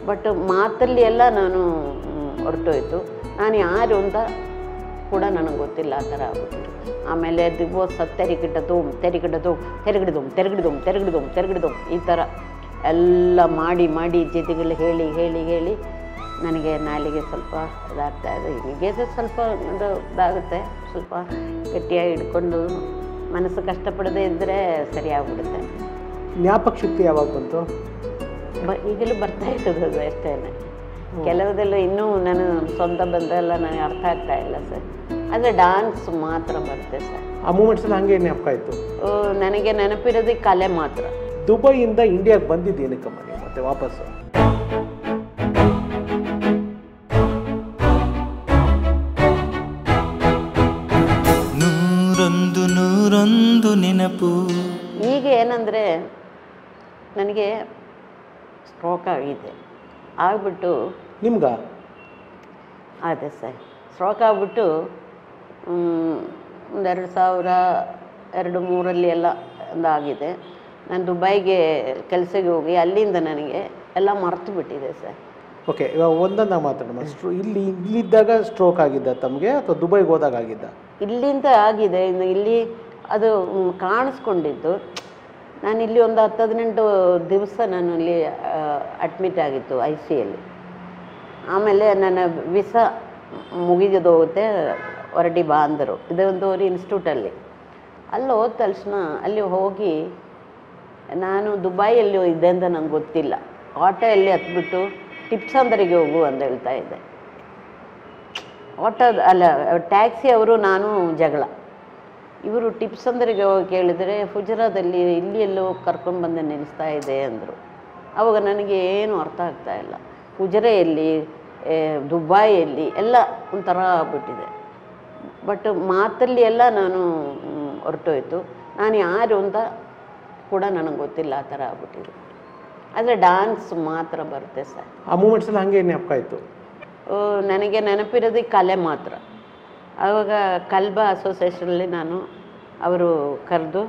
But ಮಾತಲ್ಲಿ ಎಲ್ಲ ನಾನು ಮ್, ಹೊರಟೋಯ್ತು ನಾನು ಯಾರು ಅಂತ ಕೂಡ ನನಗೆ ಗೊತ್ತಿಲ್ಲ ಆ ಥರ ಆಗ್ಬಿಟ್ಟಿತ್ತು ಆಮೇಲೆ ದಿವಸ ತೆರಿಗಿಟ್ಟದು ತೆರಿಗಿಡದು ತೆರಗಿಡಿದು ತೆರಗಿಡಿದು ತೆರಗಿಡಿದು ತೆರಗಿಡಿದು ಈ ಥರ ಎಲ್ಲ ಮಾಡಿ ಮಾಡಿ ಜೊತೆಗಳು ಹೇಳಿ ಹೇಳಿ ಹೇಳಿ ನನಗೆ ನಾಲಿಗೆ ಸ್ವಲ್ಪ ಇದಾಗ್ತಾ ಇದೆ ಹೀಗೆ ಅದು ಸ್ವಲ್ಪ ಇದು ಇದಾಗುತ್ತೆ ಸ್ವಲ್ಪ ಗಟ್ಟಿಯಾಗಿ ಹಿಡ್ಕೊಂಡು ಮನಸ್ಸು ಕಷ್ಟಪಡದೇ ಇದ್ದರೆ ಸರಿಯಾಗ್ಬಿಡುತ್ತೆ ಜ್ಞಾಪಕ ಶಕ್ತಿ ಯಾವಾಗ ಬಂತು ಬ ಈಗಲೂ ಬರ್ತಾ ಇರ್ತದೆ ಅದು ಅಷ್ಟೇ ಕೆಲವುದೆಲ್ಲ ಇನ್ನೂ ನಾನು ಸ್ವಂತ ಬಂದೆಲ್ಲ ನನಗೆ ಅರ್ಥ ಆಗ್ತಾ ಇಲ್ಲ ಸರ್ ಆದರೆ ಡಾನ್ಸ್ ಮಾತ್ರ ಬರುತ್ತೆ ಸರ್ ಆ ಮೂಮೆಂಟ್ಸಲ್ಲಿ ಹಂಗೆ ಜ್ಞಾಪಕ ಆಯಿತು ಓ, ನನಗೆ ನೆನಪಿರೋದು ಈ ಕಲೆ ಮಾತ್ರ ದುಬೈಯಿಂದ ಇಂಡಿಯಾಗೆ ಬಂದಿದ್ದು ಏನಕ್ಕಮ್ಮ ನೀವು ಮತ್ತೆ ವಾಪಸ್ಸು ನೂರೊಂದು ನೂರೊಂದು ನೆನಪು ಈಗ ಏನಂದರೆ ನನಗೆ ಸ್ಟ್ರೋಕ್ ಆಗಿದೆ ಆಗಿಬಿಟ್ಟು ನಿಮ್ಗ ಅದೇ ಸರ್ ಸ್ಟ್ರೋಕ್ ಆಗಿಬಿಟ್ಟು ಒಂದೆರಡು ಸಾವಿರ ಎರಡು ಮೂರಲ್ಲಿ ಎಲ್ಲ ಒಂದು ಆಗಿದೆ ನಾನು ದುಬೈಗೆ ಕೆಲಸಕ್ಕೆ ಹೋಗಿ ಅಲ್ಲಿಂದ ನನಗೆ ಎಲ್ಲ ಮರೆತು ಬಿಟ್ಟಿದೆ ಸರ್ ಓಕೆ ಇವಾಗ ಒಂದೊಂದಾಗ ಮಾತಾಡೋಣ ಸ್ಟ್ರೋ ಇಲ್ಲಿ ಇಲ್ಲಿದ್ದಾಗ ಸ್ಟ್ರೋಕ್ ಆಗಿದ್ದ ತಮಗೆ ಅಥವಾ ದುಬೈಗೆ ಹೋದಾಗ ಆಗಿದ್ದ ಇಲ್ಲಿಂದ ಆಗಿದೆ ಇನ್ನು ಇಲ್ಲಿ ಅದು ಮ್, ಕಾಣಿಸ್ಕೊಂಡಿದ್ದು ನಾನು ಇಲ್ಲಿ ಒಂದು ಹತ್ತು ಹದಿನೆಂಟು ದಿವಸ ನಾನು ಇಲ್ಲಿ ಅಡ್ಮಿಟ್ ಆಗಿತ್ತು ಐ ಸಿ ಯಲ್ಲಿ ಆಮೇಲೆ ನನ್ನ ವಿಸಾ ಮುಗಿದು ಹೋಗುತ್ತೆ ಹೊರಟಿ ಬಾ ಅಂದರು ಇದೊಂದು ಒಂದು ಇನ್ಸ್ಟಿಟ್ಯೂಟಲ್ಲಿ ಅಲ್ಲಿ ಹೋದ ತಕ್ಷಣ ಅಲ್ಲಿ ಹೋಗಿ ನಾನು ದುಬೈಯಲ್ಲಿ ಇದ್ದೆ ಅಂತ ನಂಗೆ ಗೊತ್ತಿಲ್ಲ ಆಟೋಯಲ್ಲಿ ಹತ್ಬಿಟ್ಟು ಟಿಪ್ಸಂದರಿಗೆ ಹೋಗು ಅಂತ ಹೇಳ್ತಾ ಇದ್ದೆ ಆಟೋ ಅಲ್ಲ ಟ್ಯಾಕ್ಸಿ ಅವರು ನಾನು ಜಗಳ ಇವರು ಟಿಪ್ಸ್ ಅಂದರಿಗೆ ಹೋಗಿ ಕೇಳಿದರೆ ಫುಜರಾದಲ್ಲಿ ಇಲ್ಲಿ ಎಲ್ಲೋ ಕರ್ಕೊಂಡು ಬಂದು ನಿಲ್ಲಿಸ್ತಾ ಇದೆ ಅಂದರು ಆವಾಗ ನನಗೆ ಏನು ಅರ್ಥ ಆಗ್ತಾ ಇಲ್ಲ ಫುಜರೆಯಲ್ಲಿ ಏ, ದುಬೈಯಲ್ಲಿ ಎಲ್ಲ ಒಂಥರ ಆಗ್ಬಿಟ್ಟಿದೆ ಬಟ್ ಮಾತಲ್ಲಿ ಎಲ್ಲ ನಾನು ಮ್, ಹೊರಟೋಯ್ತು ನಾನು ಯಾರು ಅಂತ ಕೂಡ ನನಗೆ ಗೊತ್ತಿಲ್ಲ ಆ ಥರ ಆಗ್ಬಿಟ್ಟಿದೆ ಆದರೆ ಡಾನ್ಸ್ ಮಾತ್ರ ಬರುತ್ತೆ ಸರ್ ಆ ಮೂಮೆಂಟ್ಸಲ್ಲಿ ಹಂಗೆ ಜ್ಞಾಪಕ ಆಯಿತು ಓ, ನನಗೆ ನೆನಪಿರೋದು ಈ ಕಲೆ ಮಾತ್ರ ಆವಾಗ ಕಲ್ಬ ಅಸೋಸಿಯೇಷನಲ್ಲಿ ನಾನು ಅವರು ಕರೆದು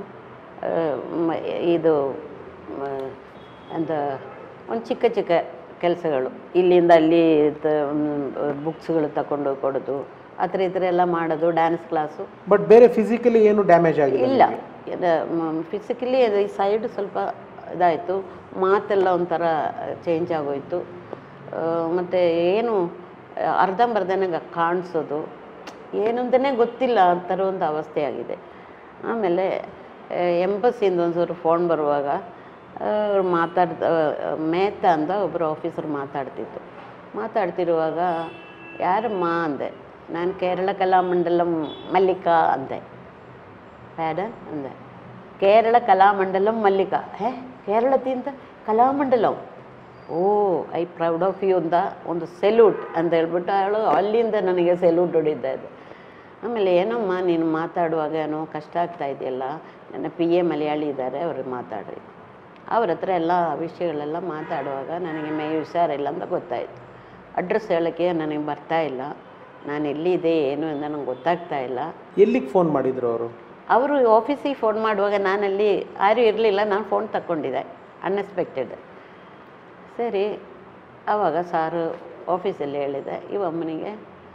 ಇದು ಮ, ಅಂತ ಒಂದು ಚಿಕ್ಕ ಚಿಕ್ಕ ಕೆಲಸಗಳು ಇಲ್ಲಿಂದ ಅಲ್ಲಿ ಬುಕ್ಸ್ಗಳು ತಗೊಂಡು ಕೊಡೋದು ಆ ಥರ ಈ ಥರ ಎಲ್ಲ ಮಾಡೋದು ಡ್ಯಾನ್ಸ್ ಕ್ಲಾಸು ಬಟ್ ಬೇರೆ ಫಿಸಿಕಲಿ ಏನು ಡ್ಯಾಮೇಜ್ ಆಗಿಲ್ಲ ಇಲ್ಲ ಫಿಸಿಕಲಿ ಈ ಸೈಡ್ ಸ್ವಲ್ಪ ಇದಾಯಿತು ಮಾತೆಲ್ಲ ಒಂಥರ ಚೇಂಜ್ ಆಗೋಯ್ತು ಮತ್ತು ಏನು ಅರ್ಧಂಬರ್ಧನಾಗ ಕಾಣಿಸೋದು ಏನು ಅಂತಲೇ ಗೊತ್ತಿಲ್ಲ ಆ ಥರ ಒಂದು ಅವಸ್ಥೆ ಆಗಿದೆ ಆಮೇಲೆ ಎಂಬಸಿಯಿಂದ ಒಂದು ಸ್ವಲ್ಪ ಫೋನ್ ಬರುವಾಗ ಅವ್ರು ಮಾತಾಡ್ದ ಮೇಹ್ತಾ ಅಂತ ಒಬ್ಬರು ಆಫೀಸರ್ ಮಾತಾಡ್ತಿತ್ತು ಮಾತಾಡ್ತಿರುವಾಗ ಯಾರಮ್ಮ ಅಂದೆ ನಾನು ಕೇರಳ ಕಲಾಮಂಡಲಂ ಮಲ್ಲಿಕಾ ಅಂದೆ ಪ್ಯಾಡನ್ ಅಂದೆ ಕೇರಳ ಕಲಾಮಂಡಲಂ ಮಲ್ಲಿಕಾ ಹೇ ಕೇರಳದಿಂದ Kalamandalam oh I proud of you ಅಂತ ಒಂದು ಸೆಲ್ಯೂಟ್ ಅಂತ ಹೇಳ್ಬಿಟ್ಟು ಅವಳು ಅಲ್ಲಿಂದ ನನಗೆ ಸೆಲ್ಯೂಟ್ ಹೊಡಿತಾ ಇದ್ದೆ ಆಮೇಲೆ ಏನಮ್ಮ ನೀನು ಮಾತಾಡುವಾಗ ಏನೋ ಕಷ್ಟ ಆಗ್ತಾ ಇದೆಯಲ್ಲ ನನ್ನ ಪಿ ಎ ಮಲಯಾಳಿ ಇದ್ದಾರೆ ಅವ್ರಿಗೆ ಮಾತಾಡ್ರಿ ಅವ್ರ ಹತ್ರ ಎಲ್ಲ ವಿಷಯಗಳೆಲ್ಲ ಮಾತಾಡುವಾಗ ನನಗೆ ಮೈ ಹುಷಾರಿಲ್ಲ ಅಂತ ಗೊತ್ತಾಯಿತು ಅಡ್ರೆಸ್ ಹೇಳೋಕ್ಕೆ ನನಗೆ ಬರ್ತಾ ಇಲ್ಲ ನಾನು ಎಲ್ಲಿದೆ ಏನು ಅಂತ ನನಗೆ ಗೊತ್ತಾಗ್ತಾ ಇಲ್ಲ ಎಲ್ಲಿಗೆ ಫೋನ್ ಮಾಡಿದ್ರು ಅವರು ಅವರು ಆಫೀಸಿಗೆ ಫೋನ್ ಮಾಡುವಾಗ ನಾನಲ್ಲಿ ಯಾರೂ ಇರಲಿಲ್ಲ ನಾನು ಫೋನ್ ತಗೊಂಡಿದ್ದೆ ಅನ್ಎಕ್ಸ್ಪೆಕ್ಟೆಡ್ ಸರಿ ಆವಾಗ ಸಾರು ಆಫೀಸಲ್ಲಿ ಹೇಳಿದೆ ಇವ ಅಮ್ಮನಿಗೆ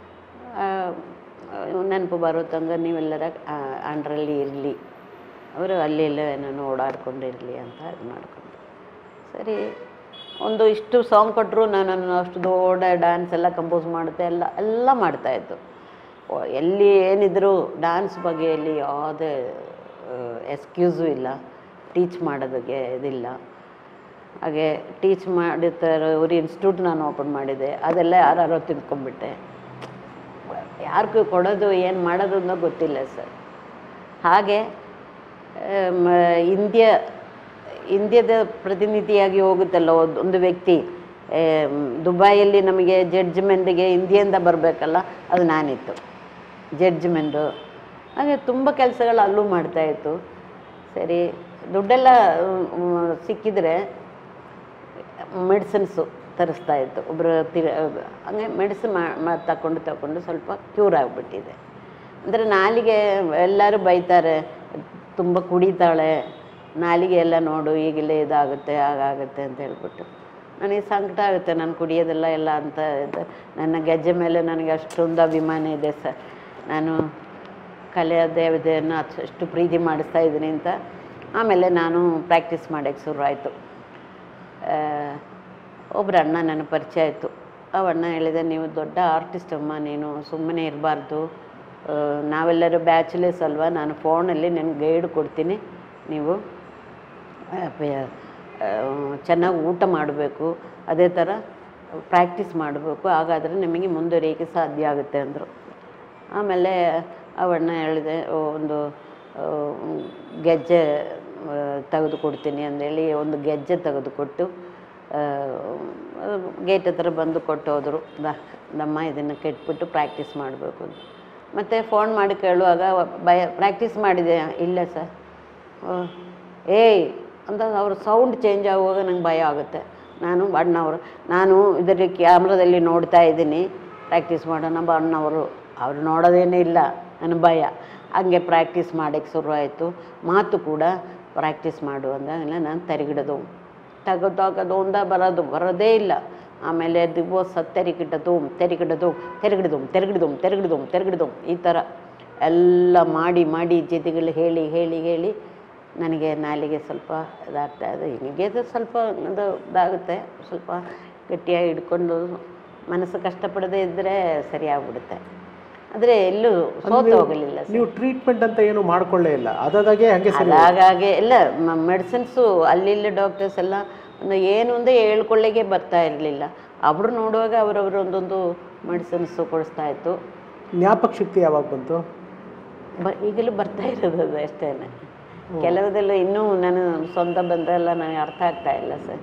ನೆನಪು ಬರೋ ತಂಗ ನೀವೆಲ್ಲರ ಅಂಡ್ರಲ್ಲಿ ಇರಲಿ ಅವರು ಅಲ್ಲಿ ಎಲ್ಲ ನಾನು ಓಡಾಡ್ಕೊಂಡಿರಲಿ ಅಂತ ಇದು ಮಾಡಿಕೊಂಡು ಸರಿ ಒಂದು ಇಷ್ಟು ಸಾಂಗ್ ಕೊಟ್ಟರು ನಾನು ಅಷ್ಟು ದೊಡ್ಡ ಡ್ಯಾನ್ಸ್ ಎಲ್ಲ ಕಂಪೋಸ್ ಮಾಡುತ್ತೆ ಎಲ್ಲ ಎಲ್ಲ ಮಾಡ್ತಾಯಿತ್ತು ಎಲ್ಲಿ ಏನಿದ್ರು ಡ್ಯಾನ್ಸ್ ಬಗ್ಗೆಯಲ್ಲಿ ಯಾವುದೇ ಎಕ್ಸ್ಕ್ಯೂಸು ಇಲ್ಲ ಟೀಚ್ ಮಾಡೋದಕ್ಕೆ ಇದಿಲ್ಲ ಹಾಗೆ ಟೀಚ್ ಮಾಡಿರ್ತಾರೆ ಅವ್ರ ಇನ್ಸ್ಟಿಟ್ಯೂಟ್ ನಾನು ಓಪನ್ ಮಾಡಿದೆ ಅದೆಲ್ಲ ಯಾರು ತಿಳ್ಕೊಂಬಿಟ್ಟೆ ಯಾರಿಗೂ ಕೊಡೋದು ಏನು ಮಾಡೋದು ಅನ್ನೋ ಗೊತ್ತಿಲ್ಲ ಸರ್ ಹಾಗೆ ಆಮ್, ಇಂಡಿಯಾ ಇಂಡಿಯಾದ ಪ್ರತಿನಿಧಿಯಾಗಿ ಹೋಗುತ್ತಲ್ಲ ಒಂದು- ಒಂದು ವ್ಯಕ್ತಿ ಆಮ್, ದುಬೈಯಲ್ಲಿ ನಮಗೆ ಜಡ್ಜ್ಮೆಂಟಿಗೆ ಇಂಡಿಯಿಂದ ಬರಬೇಕಲ್ಲ ಅದು ನಾನಿತ್ತು ಜಡ್ಜ್ಮೆಂಟು ಹಾಗೆ ತುಂಬ ಕೆಲಸಗಳು ಅಲ್ಲೂ ಮಾಡ್ತಾಯಿತ್ತು ಸರಿ ದುಡ್ಡೆಲ್ಲ ಮ್, ಸಿಕ್ಕಿದರೆ ಮೆಡಿಸಿನ್ಸು ತರಿಸ್ತಾ ಇತ್ತು ಒಬ್ಬರು ತಿರ ಹಂಗೆ ಮೆಡಿಸಿನ್ ಮಾ ತಗೊಂಡು ತಗೊಂಡು ಸ್ವಲ್ಪ ಕ್ಯೂರ್ ಆಗಿಬಿಟ್ಟಿದೆ ಅಂದರೆ ನಾಲಿಗೆ ಎಲ್ಲರೂ ಬೈತಾರೆ ತುಂಬ ಕುಡಿತಾಳೆ ನಾಲಿಗೆ ಎಲ್ಲ ನೋಡು ಈಗಲೇ ಇದಾಗುತ್ತೆ ಹಾಗಾಗುತ್ತೆ ಅಂತ ಹೇಳ್ಬಿಟ್ಟು ನನಗೆ ಸಂಕಟ ಆಗುತ್ತೆ ನಾನು ಕುಡಿಯೋದಿಲ್ಲ ಎಲ್ಲ ಅಂತ ಇದು ನನ್ನ ಗೆಜ್ಜೆ ಮೇಲೆ ನನಗೆ ಅಷ್ಟೊಂದು ಅಭಿಮಾನ ಇದೆ ಸರ್ ನಾನು ಕಲೆಯ ದೇವತೆಯನ್ನು ಅಷ್ಟು ಅಷ್ಟು ಪ್ರೀತಿ ಮಾಡಿಸ್ತಾ ಇದ್ದೀನಿ ಅಂತ ಆಮೇಲೆ ನಾನು ಪ್ರಾಕ್ಟೀಸ್ ಮಾಡೋಕ್ಕೆ ಶುರು ಆಯಿತು ಒಬ್ಬರು ಅಣ್ಣ ನನ್ನ ಪರಿಚಯ ಆಯಿತು ಅವಣ್ಣ ಹೇಳಿದೆ ನೀವು ದೊಡ್ಡ ಆರ್ಟಿಸ್ಟ್ ಅಮ್ಮ ನೀನು ಸುಮ್ಮನೆ ಇರಬಾರ್ದು ನಾವೆಲ್ಲರೂ ಬ್ಯಾಚುಲರ್ಸ್ ಅಲ್ವಾ ನಾನು ಫೋನಲ್ಲಿ ನಿನಗೆ ಗೈಡ್ ಕೊಡ್ತೀನಿ ನೀವು ಚೆನ್ನಾಗಿ ಊಟ ಮಾಡಬೇಕು ಅದೇ ಥರ ಪ್ರಾಕ್ಟೀಸ್ ಮಾಡಬೇಕು ಹಾಗಾದರೆ ನಿಮಗೆ ಮುಂದುವರಿಯೋಕ್ಕೆ ಸಾಧ್ಯ ಆಗುತ್ತೆ ಅಂದರು ಆಮೇಲೆ ಅವಣ್ಣ ಹೇಳಿದೆ "ಓ, ಒಂದು ಆ, ಗೆಜ್ಜೆ ತೆಗೆದು ಕೊಡ್ತೀನಿ ಅಂದೇಳಿ ಒಂದು ಗೆಜ್ಜೆ ತೆಗೆದುಕೊಟ್ಟು ಗೇಟ್ ಹತ್ರ ಬಂದು ಕೊಟ್ಟು ಹೋದರು ದಮ್ಮ ಇದನ್ನು ಕೆಟ್ಬಿಟ್ಟು ಪ್ರಾಕ್ಟೀಸ್ ಮಾಡಬೇಕು ಅಂತ ಮತ್ತು ಫೋನ್ ಮಾಡಿ ಕೇಳುವಾಗ ಭಯ ಪ್ರಾಕ್ಟೀಸ್ ಮಾಡಿದೆ ಇಲ್ಲ ಸರ್ ಏಯ್ ಅಂತ ಅವ್ರ ಸೌಂಡ್ ಚೇಂಜ್ ಆಗುವಾಗ ನಂಗೆ ಭಯ ಆಗುತ್ತೆ ನಾನು ಅಣ್ಣವರು ನಾನು ಇದರ ಕ್ಯಾಮ್ರಾದಲ್ಲಿ ನೋಡ್ತಾ ಇದ್ದೀನಿ ಪ್ರಾಕ್ಟೀಸ್ ಮಾಡೋಣ ಬ ಅಣ್ಣವರು ಅವ್ರು ನೋಡೋದೇನೇ ಇಲ್ಲ ನನ್ನ ಭಯ ಹಂಗೆ ಪ್ರಾಕ್ಟೀಸ್ ಮಾಡೋಕ್ಕೆ ಶುರುವಾಯಿತು ಮಾತು ಕೂಡ ಪ್ರಾಕ್ಟೀಸ್ ಮಾಡು ಅಂದಾಗೆಲ್ಲ ನಾನು ತೆರೆಗಿಡೋದು ತೆಗೆದು ಹಾಕೋದು ಒಂದ ಬರೋದು ಬರೋದೇ ಇಲ್ಲ ಆಮೇಲೆ ದಿವಸ ತೆರಿಗಿಡದು ತೆರಿಗಿಡದು ತೆರೆಗಿಡದು ತೆರೆಗಿಡದು ತೆರೆಗಿಡದು ತೆರೆಗಿಡದು ಈ ಥರ ಎಲ್ಲ ಮಾಡಿ ಮಾಡಿ ಜೊತೆಗಳು ಹೇಳಿ ಹೇಳಿ ಹೇಳಿ ನನಗೆ ನಾಲಿಗೆ ಸ್ವಲ್ಪ ಇದಾಗ್ತಾ ಇದೆ ಹೀಗೆ ಅದು ಸ್ವಲ್ಪ ಅದು ಇದಾಗುತ್ತೆ ಸ್ವಲ್ಪ ಗಟ್ಟಿಯಾಗಿ ಹಿಡ್ಕೊಂಡು ಮನಸ್ಸು ಕಷ್ಟಪಡದೇ ಇದ್ದರೆ ಸರಿಯಾಗ್ಬಿಡುತ್ತೆ ಆದರೆ ಎಲ್ಲೂ ಸೋತು ಹೋಗಲಿಲ್ಲ ಸರ್. ನೀವು ಟ್ರೀಟ್ಮೆಂಟ್ ಅಂತ ಏನು ಮಾಡ್ಕೊಳ್ಳೇ ಇಲ್ಲ ಅದಾದಾಗೆ ಹಂಗೆ ಸರಿ ಅದಾಗಾಗೆ ಇಲ್ಲ ಮೆಡಿಸಿನ್ಸು ಅಲ್ಲಿ ಇಲ್ಲಿ ಡಾಕ್ಟರ್ಸ್ ಎಲ್ಲ ಒಂದು ಏನು ಒಂದೇ ಹೇಳ್ಕೊಳ್ಳಿಗೆ ಬರ್ತಾ ಇರಲಿಲ್ಲ ಅವರು ನೋಡುವಾಗ ಅವರವರು ಒಂದೊಂದು ಮೆಡಿಸಿನ್ಸು ಕೊಡಿಸ್ತಾ ಇತ್ತು ಜ್ಞಾಪಕ ಶಕ್ತಿ ಯಾವಾಗ ಬಂತು ಬ ಈಗಲೂ ಬರ್ತಾ ಇರೋದು ಅದು ಅಷ್ಟೇ ಕೆಲವುದೆಲ್ಲ ಇನ್ನೂ ನಾನು ಸ್ವಂತ ಬಂದೆಲ್ಲ ನನಗೆ ಅರ್ಥ ಆಗ್ತಾ ಇಲ್ಲ ಸರ್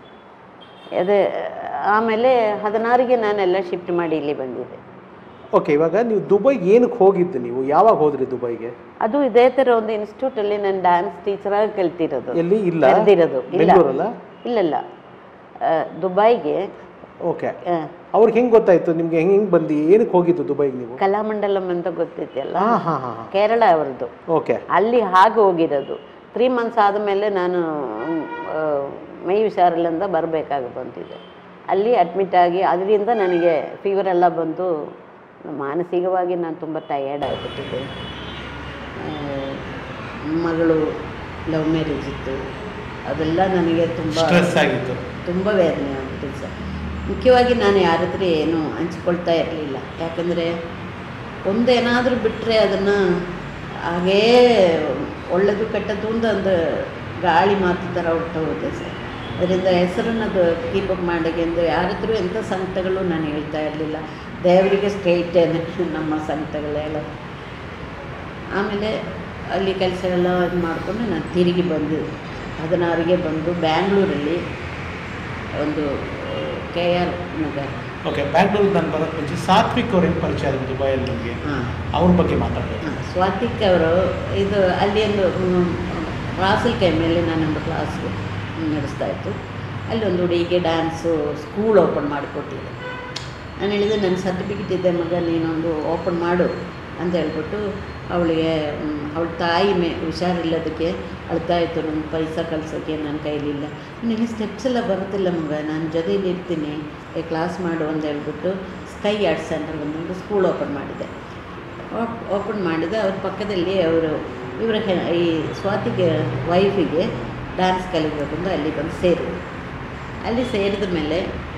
ಅದೇ ಆಮೇಲೆ ಹದಿನಾರಿಗೆ ನಾನೆಲ್ಲ ಶಿಫ್ಟ್ ಮಾಡಿ ಇಲ್ಲಿ ಬಂದಿದ್ದೆ ಓಕೆ ಇವಾಗ ನೀವು ದುಬೈ ಏನಕ್ಕೆ ಹೋಗಿದ್ದು ನೀವು ಯಾವಾಗ ಹೋದ್ರಿ ದುಬೈಗೆ ಅದು ಇದೇ ಥರ ಒಂದು ಇನ್ಸ್ಟಿಟ್ಯೂಟಲ್ಲಿ ನಾನು ಡ್ಯಾನ್ಸ್ ಟೀಚರಾಗಿ ಕಲ್ತಿರೋದು ಎಲ್ಲಿ ಇಲ್ಲ ಕಲ್ತಿರೋದು ಇಲ್ಲ ಬೆಂಗಳೂರಲ್ಲ ಇಲ್ಲಲ್ಲ ಆ, ದುಬೈಗೆ ಓಕೆ ಆ, ಅವ್ರಿಗೆ ಹೆಂಗೆ ಗೊತ್ತಾಯ್ತು ನಿಮ್ಗೆ ಹೆಂಗೆ ಹೆಂಗೆ ಬಂದು ಏನಕ್ಕೆ ಹೋಗಿದ್ದು ದುಬೈಗೆ ನೀವು ಕಲಾಮಂಡಲಂ ಅಂತ ಗೊತ್ತಿದೆಯಲ್ಲ ಹಾಂ ಹಾಂ ಹಾಂ ಹಾಂ ಕೇರಳ ಅವರದ್ದು ಓಕೆ ಅಲ್ಲಿ ಹಾಗೆ ಹೋಗಿರೋದು ತ್ರೀ ಮಂತ್ಸ್ ಆದಮೇಲೆ ನಾನು ಆ, ಮೈ ಹುಷಾರಿಲ್ಲಂದ ಬರಬೇಕಾಗಿ ಬಂದಿದ್ದೆ ಅಲ್ಲಿ ಅಡ್ಮಿಟ್ ಆಗಿ ಅದರಿಂದ ನನಗೆ ಫೀವರ್ ಎಲ್ಲ ಬಂದು ಮಾನಸಿಕವಾಗಿ ನಾನು ತುಂಬ ಟಯರ್ಡ್ ಆಗಿಬಿಟ್ಟಿದ್ದೆ ಆ, ಮಗಳು ಲವ್ ಮ್ಯಾರೇಜ್ ಇತ್ತು ಅದೆಲ್ಲ ನನಗೆ ತುಂಬ ಸ್ಟ್ರೆಸ್ ಆಗಿತ್ತು ತುಂಬ ವೇದನೆ ಆಗ್ಬಿಟ್ಟಿದೆ ಸರ್ ಮುಖ್ಯವಾಗಿ ನಾನು ಯಾರ ಹತ್ರ ಏನು ಹಂಚ್ಕೊಳ್ತಾ ಇರಲಿಲ್ಲ ಯಾಕಂದರೆ ಒಂದೇನಾದರೂ ಬಿಟ್ಟರೆ ಅದನ್ನು ಹಾಗೇ ಒಳ್ಳೆಯದು ಕೆಟ್ಟದ್ದು ಅಂತ ಒಂದು ಗಾಳಿ ಮಾತು ಥರ ಹೊರಟೋಗುತ್ತೆ ಸರ್ ಅದರಿಂದ ಹೆಸರನ್ನು ಅದು ಕೀಪಪ್ ಮಾಡೋಕೆಂದು ಯಾರ ಹತ್ರ ಎಂಥ ಸಂಕಟಗಳು ನಾನು ಹೇಳ್ತಾ ಇರಲಿಲ್ಲ ದೇವರಿಗೆ ಸ್ಟ್ರೈಟೇನೆ ನಮ್ಮ ಸಂಕಟಗಳೆಲ್ಲ ಆಮೇಲೆ ಅಲ್ಲಿ ಕೆಲಸ ಎಲ್ಲ ಇದು ಮಾಡಿಕೊಂಡು ನಾನು ತಿರುಗಿ ಬಂದು ಹದಿನಾರಿಗೆ ಬಂದು ಬ್ಯಾಂಗ್ಳೂರಲ್ಲಿ ಒಂದು K R Nagar okay Bangalore ನಾನು ಬರೋಕ್ಕೆ ಮುಂಚೆ ಸಾತ್ವಿಕ್ ಅವ್ರ ಹೆಂಗೆ ಪರಿಚಯ ಆದ್ರು ದುಬೈಯಲ್ಲಿ ನಿಮಗೆ ಹಾಂ ಅವ್ರ ಬಗ್ಗೆ ಮಾತಾಡಬೇಕು ಹಾಂ ಸ್ವಾತಿಕ್ ಅವರು ಇದು ಅಲ್ಲಿ ಒಂದು ರಾಸಲ್ ಕೈ ಮೇಲೆ ನಾನೊಂದು ಕ್ಲಾಸ್ ನಡೆಸ್ತಾ ಇತ್ತು ಅಲ್ಲಿ ಒಂದು ಹುಡುಗಿಗೆ ಡ್ಯಾನ್ಸು ಸ್ಕೂಲ್ ಓಪನ್ ಮಾಡಿಕೊಟ್ಟಿದ್ದೆ ನಾನು ಹೇಳಿದೆ ನನ್ನ ಸರ್ಟಿಫಿಕೇಟ್ ಇದೆ ಮಗ ನೀನೊಂದು ಓಪನ್ ಮಾಡು ಅಂತ ಹೇಳ್ಬಿಟ್ಟು ಅವಳಿಗೆ ಅವಳ ತಾಯಿ ಮೇ ಹುಷಾರಿಲ್ಲದಕ್ಕೆ ಅಳ್ತಾ ಇತ್ತು ನನ್ನ ಪೈಸಾ ಕಳ್ಸೋಕ್ಕೆ ನನ್ನ ಕೈಲಿಲ್ಲ ನಿನಗೆ ಸ್ಟೆಪ್ಸ್ ಎಲ್ಲ ಬರುತ್ತಿಲ್ಲ ಮಗ ನಾನು ಜೊತೆಲಿ ಇರ್ತೀನಿ ಕ್ಲಾಸ್ ಮಾಡು ಅಂತ ಹೇಳ್ಬಿಟ್ಟು ಸ್ಕೈ ಆರ್ಟ್ಸ್ ಸೆಂಟರ್ ಬಂದು ಸ್ಕೂಲ್ ಓಪನ್ ಮಾಡಿದೆ ಓಪನ್ ಮಾಡಿದ ಅವ್ರ ಪಕ್ಕದಲ್ಲಿ ಅವರು ಇವರ ಹೆ- ಈ ಸ್ವಾತಿಗೆ ವೈಫಿಗೆ ಡ್ಯಾನ್ಸ್ ಕಲಿಬೇಕು ಅಂತ ಅಲ್ಲಿ ಬಂದು ಸೇರಿದ್ರು ಅಲ್ಲಿ ಸೇರಿದ ಮೇಲೆ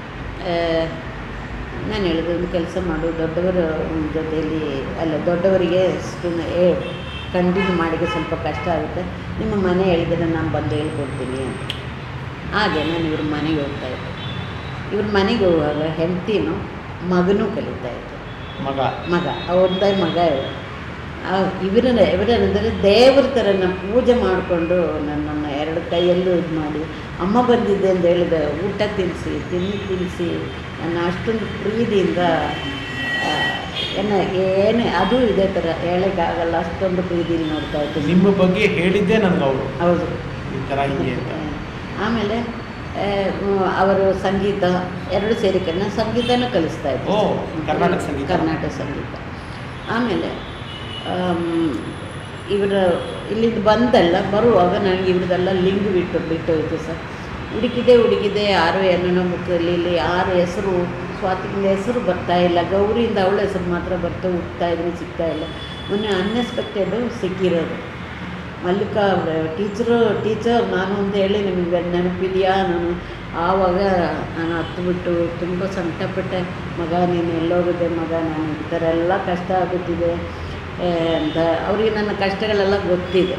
ನಾನು ಹೇಳಿದೆ ಒಂದು ಕೆಲಸ ಮಾಡು ದೊಡ್ಡವರ ಜೊತೆಯಲ್ಲಿ ಅಲ್ಲ ದೊಡ್ಡವರಿಗೆ ಅಷ್ಟು ಕಂಟಿನ್ಯೂ ಮಾಡಿಗೆ ಸ್ವಲ್ಪ ಕಷ್ಟ ಆಗುತ್ತೆ ನಿಮ್ಮ ಮನೆ ಹೇಳಿದರೆ ನಾನು ಬಂದು ಹೇಳ್ಕೊಡ್ತೀನಿ ಅಂತ ಹಾಗೆ ನಾನು ಇವ್ರ ಮನೆಗೆ ಹೋಗ್ತಾ ಇದ್ದೆ ಇವ್ರ ಮನೆಗೆ ಹೋಗುವಾಗ ಹೆಂಡ್ತಿನೂ ಮಗನೂ ಕಲಿತಾ ಇದ್ದೆ ಮಗ ಮಗ ಅವ್ರದ್ದೇ ಮಗ ಇವ. ಆ ಇವರನ್ನ ಇವರನ್ನೆಂದರೆ ದೇವ್ರ ಥರ ನಾನು ಪೂಜೆ ಮಾಡಿಕೊಂಡು ನನ್ನನ್ನು ಎರಡು ಕೈಯಲ್ಲೂ ಇದು ಮಾಡಿ ಅಮ್ಮ ಬಂದಿದ್ದೆ ಅಂತ ಹೇಳಿದೆ ಊಟ ತಿನ್ನಿಸಿ ತಿಂಡಿ ತಿನ್ನಿಸಿ ನನ್ನ ಅಷ್ಟೊಂದು ಪ್ರೀತಿಯಿಂದ ಆ, ಏನ ಏನೇ ಅದು ಇದೇ ಥರ ಹೇಳೋಕ್ಕಾಗಲ್ಲ ಅಷ್ಟೊಂದು ಪ್ರೀತಿಲಿ ನೋಡ್ತಾ ಇದ್ದೀನಿ ನಿಮ್ಮ ಬಗ್ಗೆ ಹೇಳಿದ್ದೇ ನನಗೆ ಅವರು ಹೌದು ಈ ಥರ ಹಿಂಗೆ ಅಂತ ಆಮೇಲೆ ಆ, ಮ್, ಅವರು ಸಂಗೀತ ಎರಡು ಸೇರಿಕೊಂಡು ಸಂಗೀತನೂ ಕಲಿಸ್ತಾ ಇದ್ದೆ ಓ, ಕರ್ನಾಟಕ ಸಂಗೀತ. ಕರ್ನಾಟಕ ಸಂಗೀತ ಆಮೇಲೆ ಆಮ್, ಇವರ ಇಲ್ಲಿಂದ ಬಂದಲ್ಲ ಬರುವಾಗ ನನಗೆ ಇವ್ರದ್ದೆಲ್ಲ ಲಿಂಗ್ ಬಿಟ್ಟು ಬಿಟ್ಟೋಯ್ತು ಸರ್ ಹುಡುಕಿದೆ ಹುಡುಕಿದೆ ಯಾರು ಏನೋ ಬುಕ್ಕಲ್ಲಿ ಇಲ್ಲಿ ಯಾರ ಹೆಸರು ಸ್ವಾತಿಯಿಂದ ಹೆಸರು ಬರ್ತಾ ಇಲ್ಲ ಗೌರಿಯಿಂದ ಅವಳ ಹೆಸರು ಮಾತ್ರ ಬರ್ತಾ ಹುಡ್ತಾ ಇದ್ರೆ ಸಿಗ್ತಾ ಇಲ್ಲ ಮೊನ್ನೆ ಅನ್ಎಕ್ಸ್ಪೆಕ್ಟೆಡು ಸಿಕ್ಕಿರೋದು ಮಲ್ಲಿಕಾ ಅವ್ರ ಟೀಚರು ಟೀಚರ್ ನಾನು ಅಂತ ಹೇಳಿ ನಿಮಗೆ ನೆನಪಿದೆಯಾ ನಾನು ಆವಾಗ ನಾನು ಹತ್ಬಿಟ್ಟು ತುಂಬ ಸಂಕಟಪಟ್ಟೆ ಮಗ ನೀನು ಎಲ್ಲೋಗಿದೆ ಮಗ ನಾನು ಈ ಥರ ಎಲ್ಲ ಕಷ್ಟ ಆಗುತ್ತಿದೆ ಏ, ಅಂತ ಅವರಿಗೆ ನನ್ನ ಕಷ್ಟಗಳೆಲ್ಲ ಗೊತ್ತಿದೆ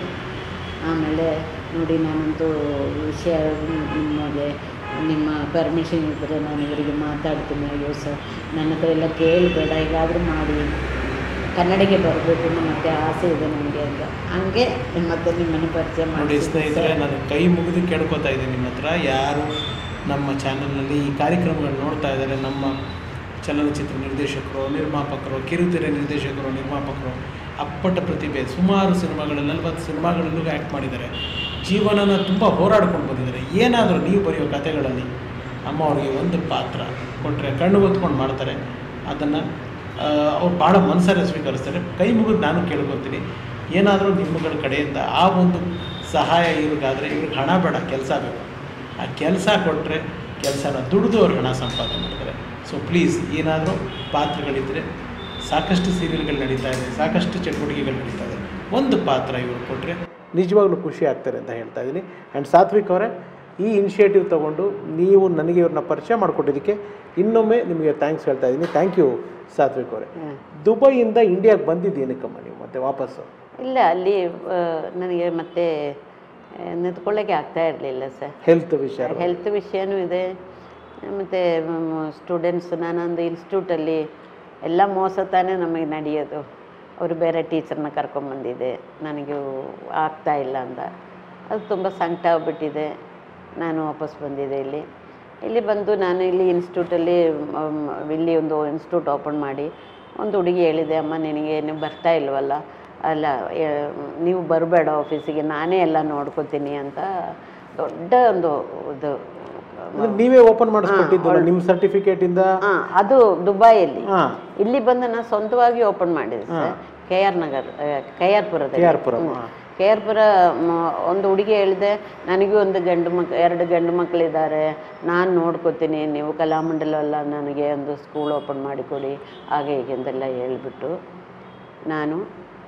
ಆಮೇಲೆ ನೋಡಿ ನಾನಂತೂ ವಿಷಯ ನಿಮಗೆ ನಿಮ್ಮ ಪರ್ಮಿಷನ್ ಇದ್ದರೆ ನಾನು ಇವರಿಗೆ ಮಾತಾಡ್ತೀನಿ ಅಯ್ಯೋ ಸರ್ ನನ್ನ ಹತ್ರ ಎಲ್ಲ ಕೇಳಬೇಡ ಈಗಾದರೂ ಮಾಡಿ ಕನ್ನಡಿಗೆ ಬರಬೇಕು ಮತ್ತೆ ಆಸೆ ಇದೆ ನನಗೆ ಅಂತ ಹಂಗೆ ಮತ್ತೆ ನಿಮ್ಮನ್ನು ಪರಿಚಯ ನೋಡಿ ಮಾಡಿ ಸ್ನೇಹಿತರೆ ನಾನು ಕೈ ಮುಗಿದು ಕೇಳ್ಕೊತಾ ಇದ್ದೀನಿ ನಿಮ್ಮ ಹತ್ರ ಯಾರು ನಮ್ಮ ಚಾನಲ್ನಲ್ಲಿ ಈ ಕಾರ್ಯಕ್ರಮಗಳು ನೋಡ್ತಾ ಇದ್ದಾರೆ ನಮ್ಮ ಚಲನಚಿತ್ರ ನಿರ್ದೇಶಕರು ನಿರ್ಮಾಪಕರು ಕಿರುತೆರೆ ನಿರ್ದೇಶಕರು ನಿರ್ಮಾಪಕರು ಅಪ್ಪಟ ಪ್ರತಿಭೆ ಸುಮಾರು ಸಿನಿಮಾಗಳು ನಲ್ವತ್ತು ಸಿನಿಮಾಗಳಲ್ಲೂ ಆ್ಯಕ್ಟ್ ಮಾಡಿದ್ದಾರೆ ಜೀವನನ ತುಂಬ ಹೋರಾಡ್ಕೊಂಡು ಬಂದಿದ್ದಾರೆ ಏನಾದರೂ ನೀವು ಬರೆಯೋ ಕಥೆಗಳಲ್ಲಿ ಅಮ್ಮ ಅವ್ರಿಗೆ ಒಂದು ಪಾತ್ರ ಕೊಟ್ಟರೆ ಕಣ್ಣು ಹೊತ್ಕೊಂಡು ಮಾಡ್ತಾರೆ ಅದನ್ನು ಅವ್ರು ಭಾಳ ಮನಸ್ಸಾರೆ ಸ್ವೀಕರಿಸ್ತಾರೆ ಕೈ ಮುಗಿದು ನಾನು ಕೇಳ್ಕೊತೀನಿ ಏನಾದರೂ ನಿಮ್ಮಗಳ ಕಡೆಯಿಂದ ಆ ಒಂದು ಸಹಾಯ ಇವ್ರಿಗಾದರೆ ಇವ್ರಿಗೆ ಹಣ ಬೇಡ ಕೆಲಸ ಬೇಕು ಆ ಕೆಲಸ ಕೊಟ್ಟರೆ ಕೆಲಸನ ದುಡಿದು ಅವ್ರು ಹಣ ಸಂಪಾದನೆ ಮಾಡ್ತಾರೆ ಸೊ ಪ್ಲೀಸ್ ಏನಾದರೂ ಪಾತ್ರಗಳಿದ್ದರೆ ಸಾಕಷ್ಟು ಸೀರಿಯಲ್ಗಳು ನಡೀತಾ ಇದೆ ಸಾಕಷ್ಟು ಚಟುವಟಿಕೆಗಳು ನಡೀತಾ ಇದೆ ಒಂದು ಪಾತ್ರ ಇವರು ಕೊಟ್ಟರೆ ನಿಜವಾಗ್ಲೂ ಖುಷಿ ಆಗ್ತಾರೆ ಅಂತ ಹೇಳ್ತಾ ಇದ್ದೀನಿ ಆ್ಯಂಡ್ ಸಾತ್ವಿಕ್ ಅವರೇ ಈ ಇನಿಷಿಯೇಟಿವ್ ತೊಗೊಂಡು ನೀವು ನನಗೆ ಇವ್ರನ್ನ ಪರಿಚಯ ಮಾಡಿಕೊಟ್ಟಿದ್ದಕ್ಕೆ ಇನ್ನೊಮ್ಮೆ ನಿಮಗೆ ಥ್ಯಾಂಕ್ಸ್ ಹೇಳ್ತಾ ಇದ್ದೀನಿ ಥ್ಯಾಂಕ್ ಯು ಸಾತ್ವಿಕ್ ಅವರೇ ಹ್ಮ್. ದುಬೈಯಿಂದ ಇಂಡಿಯಾಗೆ ಬಂದಿದ್ದು ಏನಕ್ಕಮ್ಮ ನೀವು ಮತ್ತೆ ವಾಪಸ್ಸು ಇಲ್ಲ ಅಲ್ಲಿ ಆ, ನನಗೆ ಮತ್ತೆ ನಿಂತ್ಕೊಳ್ಳೋಕ್ಕೆ ಆಗ್ತಾ ಇರಲಿಲ್ಲ ಸರ್ ಹೆಲ್ತ್ ವಿಷಯ ಹೆಲ್ತ್ ವಿಷಯನೂ ಇದೆ ಮತ್ತು ಸ್ಟೂಡೆಂಟ್ಸ್ ನಾನೊಂದು ಇನ್ಸ್ಟಿಟ್ಯೂಟಲ್ಲಿ ಎಲ್ಲ ಮೋಸ ತಾನೇ ನಮಗೆ ನಡೆಯೋದು ಅವರು ಬೇರೆ ಟೀಚರ್ನ ಕರ್ಕೊಂಬಂದಿದ್ದೆ ನನಗೆ ಆಗ್ತಾ ಇಲ್ಲ ಅಂತ ಅದು ತುಂಬ ಸಂಕಟ ಆಗ್ಬಿಟ್ಟಿದೆ ನಾನು ವಾಪಸ್ ಬಂದಿದ್ದೆ ಇಲ್ಲಿ ಇಲ್ಲಿ ಬಂದು ನಾನು ಇಲ್ಲಿ ಇನ್ಸ್ಟಿಟ್ಯೂಟಲ್ಲಿ ಮ್, ಇಲ್ಲಿ ಒಂದು ಇನ್ಸ್ಟಿಟ್ಯೂಟ್ ಓಪನ್ ಮಾಡಿ ಒಂದು ಹುಡುಗಿ ಹೇಳಿದೆ ಅಮ್ಮ ನಿನಗೆ ನೀವು ಬರ್ತಾ ಇಲ್ವಲ್ಲ ಅಲ್ಲ ಏ, ನೀವು ಬರಬೇಡ ಆಫೀಸಿಗೆ ನಾನೇ ಎಲ್ಲ ನೋಡ್ಕೋತೀನಿ ಅಂತ ದೊಡ್ಡ ಒಂದು ಇದು ಅಂದ್ರೆ ನೀವೇ ಓಪನ್ ಮಾಡಿಸ್ಕೊಟ್ಟಿದ್ದು ನಿಮ್ಮ ಸರ್ಟಿಫಿಕೇಟ್ ಇಂದ ಹಾಂ ಅದು ದುಬೈಯಲ್ಲಿ ಹಾ ಇಲ್ಲಿ ಬಂದು ನಾನು ಸ್ವಂತವಾಗಿ ಓಪನ್ ಮಾಡಿದೆ sir K R Nagar K R ಪುರದಲ್ಲಿ ಕೆ ಆರ್ ಪುರಂ ಹಾ. ಕೆ ಆರ್ ಪುರ ಮ- ಒಂದು ಹುಡುಗಿ ಹೇಳಿದೆ ನನಗೂ ಒಂದು ಗಂಡು ಮಕ್ ಎರಡು ಗಂಡು ಮಕ್ಕಳಿದ್ದಾರೆ ನಾನು ನೋಡ್ಕೋತೀನಿ ನೀವು ಕಲಾಮಂಡಲ ಎಲ್ಲ ನನಗೆ ಒಂದು ಸ್ಕೂಲ್ ಓಪನ್ ಮಾಡಿಕೊಡಿ ಹಾಗೆ ಹೀಗೆ ಅಂತೆಲ್ಲ ಹೇಳ್ಬಿಟ್ಟು ನಾನು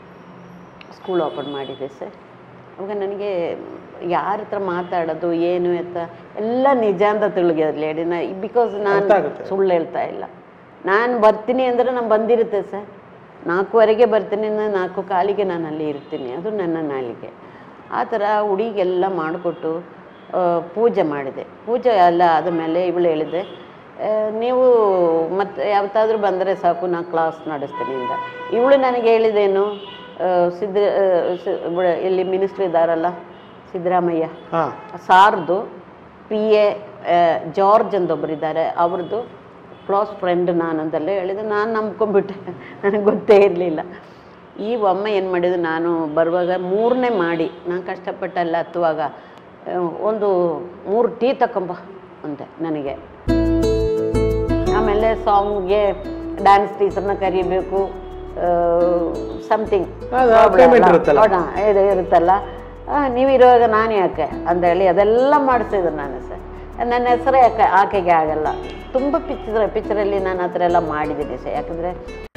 ಸ್ಕೂಲ್ ಓಪನ್ ಮಾಡಿದೆ ಸರ್ ಅವಾಗ ನನಗೆ ಯಾರ ಹತ್ರ ಮಾತಾಡೋದು ಏನು ಎತ್ತ ಎಲ್ಲ ನಿಜ ಅಂತ ತಿಳಿಯೋದು ಲೇಡಿ ನಾ ಬಿಕಾಸ್ ನಾನು ಅರ್ಥ ಆಗುತ್ತೆ. ಸುಳ್ಳು ಹೇಳ್ತಾ ಇಲ್ಲ ನಾನು ಬರ್ತೀನಿ ಅಂದರೆ ನಾನು ಬಂದಿರುತ್ತೆ ಸರ್ ನಾಲ್ಕುವರೆಗೆ ಬರ್ತೀನಿ ಅಂದ್ರೆ ನಾಲ್ಕು ಕಾಲಿಗೆ ನಾನು ಅಲ್ಲಿ ಇರ್ತೀನಿ ಅದು ನನ್ನ ನಾಲಿಗೆ ಆ ಥರ ಹುಡುಗಿಗೆಲ್ಲ ಮಾಡಿಕೊಟ್ಟು ಪೂಜೆ ಮಾಡಿದೆ ಪೂಜೆ ಎಲ್ಲ ಆದಮೇಲೆ ಇವಳು ಹೇಳಿದೆ ಆ, ನೀವು ಮತ್ತೆ ಯಾವತ್ತಾದ್ರೂ ಬಂದರೆ ಸಾಕು ನಾನು ಕ್ಲಾಸ್ ನಡೆಸ್ತೀನಿ ಅಂತ ಇವಳು ನನಗೆ ಹೇಳಿದೇನು ಆ, ಸಿದ್ದ ಆ, ಸಿ- ಇವ್ಳು ಇಲ್ಲಿ ಮಿನಿಸ್ಟ್ರ್ ಇದ್ದಾರಲ್ಲ ಸಿದ್ದರಾಮಯ್ಯ ಹಾ ಸಾರ್ದು ಪಿ ಎ ಜಾರ್ಜ್ ಅಂತ ಒಬ್ಬರಿದ್ದಾರೆ ಅವ್ರದ್ದು ಕ್ಲೋಸ್ ಫ್ರೆಂಡ್ ನಾನು ಅಂತೆಲ್ಲ ಹೇಳಿದೆ ನಾನು ನಂಬ್ಕೊಂಡ್ಬಿಟ್ಟೆ ನನಗೆ ಗೊತ್ತೇ ಇರಲಿಲ್ಲ ಈ ಒಮ್ಮೆ ಏನು ಮಾಡಿದ್ದು ನಾನು ಬರುವಾಗ ಮೂರನೇ ಮಾಡಿ ನಾನು ಕಷ್ಟಪಟ್ಟಲ್ಲ ಹತ್ತುವಾಗ ಆ, ಒಂದು ಮೂರು ಟೀ ತಕೊಂಬ ಅಂತೆ ನನಗೆ ಆಮೇಲೆ ಸಾಂಗ್ಗೆ ಡ್ಯಾನ್ಸ್ ಟೀಚರ್ನ ಕರಿಬೇಕು ಸಮಥಿಂಗ್ ಅದು payment ಇರುತ್ತಲ್ಲ. ಇದು ಇರುತ್ತಲ್ಲ ಆ, ನೀವಿರುವಾಗ ನಾನು ಯಾಕೆ ಅಂತ ಹೇಳಿ ಅದೆಲ್ಲ ಮಾಡಿಸಿದ್ರು ನಾನು ಸರ್ ನನ್ನ ಹೆಸರೇ ಯಾಕೆ ಆಕೆಗೆ ಆಗಲ್ಲ ತುಂಬ ಪಿಕ್ಚರ್ ಪಿಕ್ಚರಲ್ಲಿ ನಾನು ಆ ಥರ ಎಲ್ಲ ಮಾಡಿದ್ದೀನಿ ಸರ್ ಯಾಕಂದರೆ